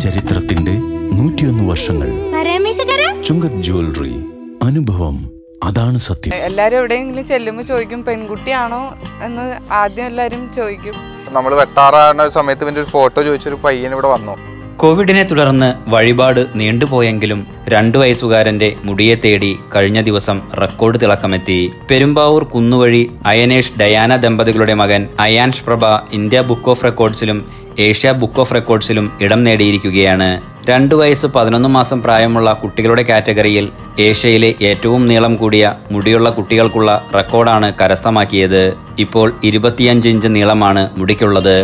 ചരിത്രത്തിന്റെ നൂറ്റിയൊന്ന് വർഷങ്ങൾ ചുങ്കത് ജ്വല്ലറി അനുഭവം അതാണ് സത്യം എല്ലാവരും എവിടെയെങ്കിലും ചെല്ലുമ്പോൾ ചോദിക്കും പെൺകുട്ടിയാണോ എന്ന് ആദ്യം എല്ലാവരും ചോദിക്കും നമ്മൾ വെട്ടാറാകുന്ന സമയത്ത് ഇവൻ്റെ ഒരു ഫോട്ടോ ചോദിച്ചൊരു പയ്യൻ ഇവിടെ വന്നു കോവിഡിനെ തുടർന്ന് വഴിപാട് നീണ്ടുപോയെങ്കിലും രണ്ടു വയസ്സുകാരന്റെ മുടിയെ തേടി കഴിഞ്ഞ ദിവസം റെക്കോർഡ് തിളക്കമെത്തി പെരുമ്പാവൂർ കുന്നുവഴി അയനേഷ് ഡയാന ദമ്പതികളുടെ മകൻ Ayansh Prabha India book of റെക്കോർഡ്സിലും ഏഷ്യ ബുക്ക് ഓഫ് റെക്കോർഡ്സിലും ഇടം നേടിയിരിക്കുകയാണ് രണ്ടു വയസ്സ് പതിനൊന്ന് മാസം പ്രായമുള്ള കുട്ടികളുടെ കാറ്റഗറിയിൽ ഏഷ്യയിലെ ഏറ്റവും നീളം കൂടിയ മുടിയുള്ള കുട്ടികൾക്കുള്ള റെക്കോർഡാണ് കരസ്ഥമാക്കിയത് ഇപ്പോൾ ഇരുപത്തിയഞ്ച് ഇഞ്ച് നീളമാണ് മുടിക്കുള്ളത്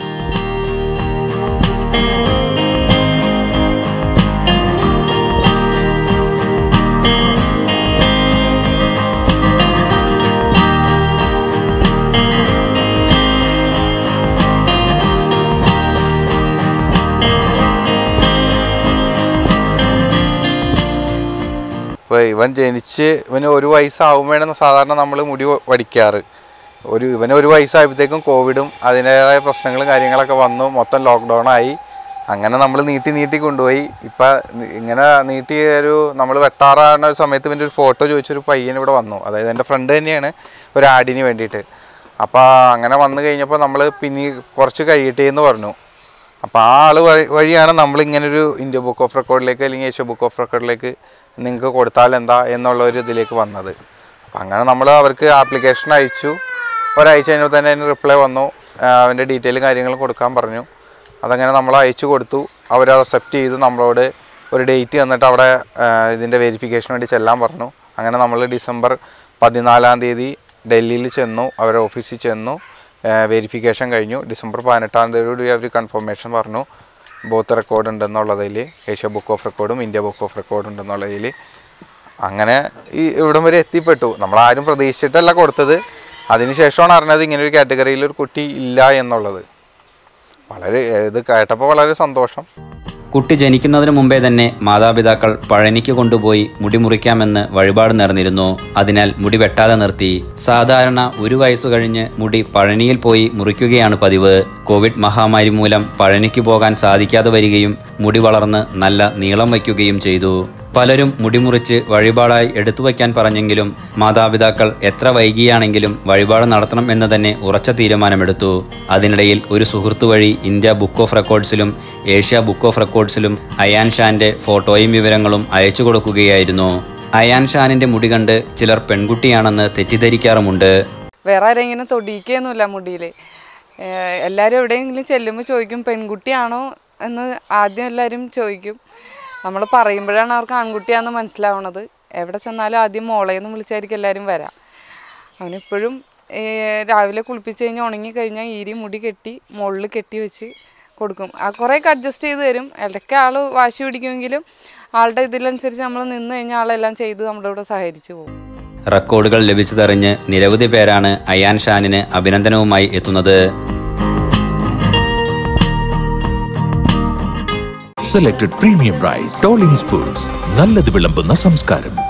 ഇപ്പോൾ ഇവൻ ജനിച്ച് ഇവന് ഒരു വയസ്സാവുമ്പോഴാണ് സാധാരണ നമ്മൾ മുടി വ- വടിക്കാറ് ഒരു ഇവന് ഒരു വയസ്സായപ്പോഴത്തേക്കും കോവിഡും അതിൻ്റേതായ പ്രശ്നങ്ങളും കാര്യങ്ങളൊക്കെ വന്നു മൊത്തം ലോക്ക്ഡൗൺ ആയി അങ്ങനെ നമ്മൾ നീട്ടി നീട്ടി കൊണ്ടുപോയി ഇപ്പം ഇങ്ങനെ നീട്ടി ഒരു നമ്മൾ വെട്ടാറാകുന്ന ഒരു സമയത്ത് ഇവൻ്റെ ഒരു ഫോട്ടോ ചോദിച്ചൊരു പയ്യൻ ഇവിടെ വന്നു അതായത് എൻ്റെ ഫ്രണ്ട് തന്നെയാണ് ഒരു ആഡിന് വേണ്ടിയിട്ട് അപ്പോൾ അങ്ങനെ വന്നു കഴിഞ്ഞപ്പോൾ നമ്മൾ പിന്നെ കുറച്ച് കഴിയട്ടെ എന്ന് പറഞ്ഞു അപ്പോൾ ആ ആൾ വഴി വഴിയാണ് നമ്മൾ ഇങ്ങനൊരു ഇന്ത്യ ബുക്ക് ഓഫ് റെക്കോർഡിലേക്ക് അല്ലെങ്കിൽ ഏഷ്യ ബുക്ക് ഓഫ് റെക്കോർഡിലേക്ക് നിങ്ങൾക്ക് കൊടുത്താൽ എന്താ എന്നുള്ള ഒരു ഇതിലേക്ക് വന്നത് അപ്പം അങ്ങനെ നമ്മൾ അവർക്ക് ആപ്ലിക്കേഷൻ അയച്ചു ഒരാഴ്ച കഴിഞ്ഞപ്പോൾ തന്നെ അതിന് റിപ്ലൈ വന്നു ആ, അവൻ്റെ ഡീറ്റെയിലും കാര്യങ്ങളും കൊടുക്കാൻ പറഞ്ഞു അതങ്ങനെ നമ്മൾ അയച്ചു കൊടുത്തു അവർ അക്സെപ്റ്റ് ചെയ്തു നമ്മളോട് ഒരു ഡേറ്റ് തന്നിട്ട് അവിടെ ആ, ഇതിൻ്റെ വെരിഫിക്കേഷന് വേണ്ടി ചെല്ലാൻ പറഞ്ഞു അങ്ങനെ നമ്മൾ ഡിസംബർ പതിനാലാം തീയതി ഡൽഹിയിൽ ചെന്നു അവരുടെ ഓഫീസിൽ ചെന്നു വെരിഫിക്കേഷൻ കഴിഞ്ഞു ഡിസംബർ പതിനെട്ടാം തീയതി അവർ കൺഫർമേഷൻ പറഞ്ഞു ബോത്ത് റെക്കോർഡ് ഉണ്ടെന്നുള്ളതിൽ ഏഷ്യ ബുക്ക് ഓഫ് റെക്കോർഡും ഇന്ത്യ ബുക്ക് ഓഫ് റെക്കോർഡ് ഉണ്ടെന്നുള്ളതിൽ അങ്ങനെ ഈ ഇവിടം വരെ എത്തിപ്പെട്ടു നമ്മൾ ആരും പ്രതീക്ഷിച്ചിട്ടല്ല കൊടുത്തത് അതിനുശേഷമാണ് അറിഞ്ഞത് ഇങ്ങനെ ഒരു കാറ്റഗറിയിൽ ഒരു കുട്ടി ഇല്ല എന്നുള്ളത് വളരെ ഇത് കേട്ടപ്പോൾ വളരെ സന്തോഷം കുട്ടി ജനിക്കുന്നതിന് മുമ്പേ തന്നെ മാതാപിതാക്കൾ പഴനിക്ക് കൊണ്ടുപോയി മുടി മുറിക്കാമെന്ന് വഴിപാട് നേർന്നിരുന്നു അതിനാൽ മുടി വെട്ടാതെ നിർത്തി സാധാരണ ഒരു വയസ്സു കഴിഞ്ഞ് മുടി പഴനിയിൽ പോയി മുറിക്കുകയാണ് പതിവ് കോവിഡ് മഹാമാരി മൂലം പഴനിക്ക് പോകാൻ സാധിക്കാതെ വരികയും മുടി വളർന്ന് നല്ല നീളം വയ്ക്കുകയും ചെയ്തു പലരും മുടിമുറിച്ച് വഴിപാടായി എടുത്തു വയ്ക്കാൻ പറഞ്ഞെങ്കിലും മാതാപിതാക്കൾ എത്ര വൈകിയാണെങ്കിലും വഴിപാട് നടത്തണം എന്ന് തന്നെ ഉറച്ച തീരുമാനമെടുത്തു അതിനിടയിൽ ഒരു സുഹൃത്തു വഴി ഇന്ത്യ ബുക്ക് ഓഫ് റെക്കോർഡ്സിലും ഏഷ്യ ബുക്ക് ഓഫ് റെക്കോർഡ്സിലും അയാൻ ഷാന്റെ ഫോട്ടോയും വിവരങ്ങളും അയച്ചു കൊടുക്കുകയായിരുന്നു അയാൻ ഷാനിന്റെ മുടി കണ്ട് ചിലർ പെൺകുട്ടിയാണെന്ന് തെറ്റിദ്ധരിക്കാറുമുണ്ട് വേറെ ആരെങ്കിലും തൊടിയിക്കൊന്നുമില്ല മുടിയിൽ എല്ലാവരും എവിടെയെങ്കിലും ചെല്ലുമ്പോൾ ചോദിക്കും പെൺകുട്ടിയാണോ എന്ന് ആദ്യം എല്ലാവരും ചോദിക്കും നമ്മൾ പറയുമ്പോഴാണ് അവർക്ക് ആൺകുട്ടിയാണെന്ന് മനസ്സിലാവണത് എവിടെ ചെന്നാലും ആദ്യം മോളേന്ന് വിളിച്ചായിരിക്കും എല്ലാവരും വരാം അവനിപ്പോഴും രാവിലെ കുളിപ്പിച്ച് കഴിഞ്ഞ് ഉണങ്ങി കഴിഞ്ഞാൽ ഈരി മുടി കെട്ടി മുകളിൽ കെട്ടി വെച്ച് കൊടുക്കും ആ കുറേയൊക്കെ അഡ്ജസ്റ്റ് ചെയ്ത് തരും ഇടയ്ക്ക് ആൾ വാശി പിടിക്കുമെങ്കിലും ആളുടെ ഇതിലനുസരിച്ച് നമ്മൾ നിന്ന് കഴിഞ്ഞാൽ ആളെല്ലാം ചെയ്ത് നമ്മുടെ കൂടെ സഹകരിച്ച് പോകും റെക്കോർഡുകൾ ലഭിച്ചതറിഞ്ഞ് നിരവധി പേരാണ് അയാൻ ഷാനിന് അഭിനന്ദനവുമായി എത്തുന്നത് സെലക്ടഡ് പ്രീമിയം റൈസ് ടോളിംഗ്സ് ഫുഡ്സ് നല്ലത് വിളമ്പുന്ന സംസ്കാരം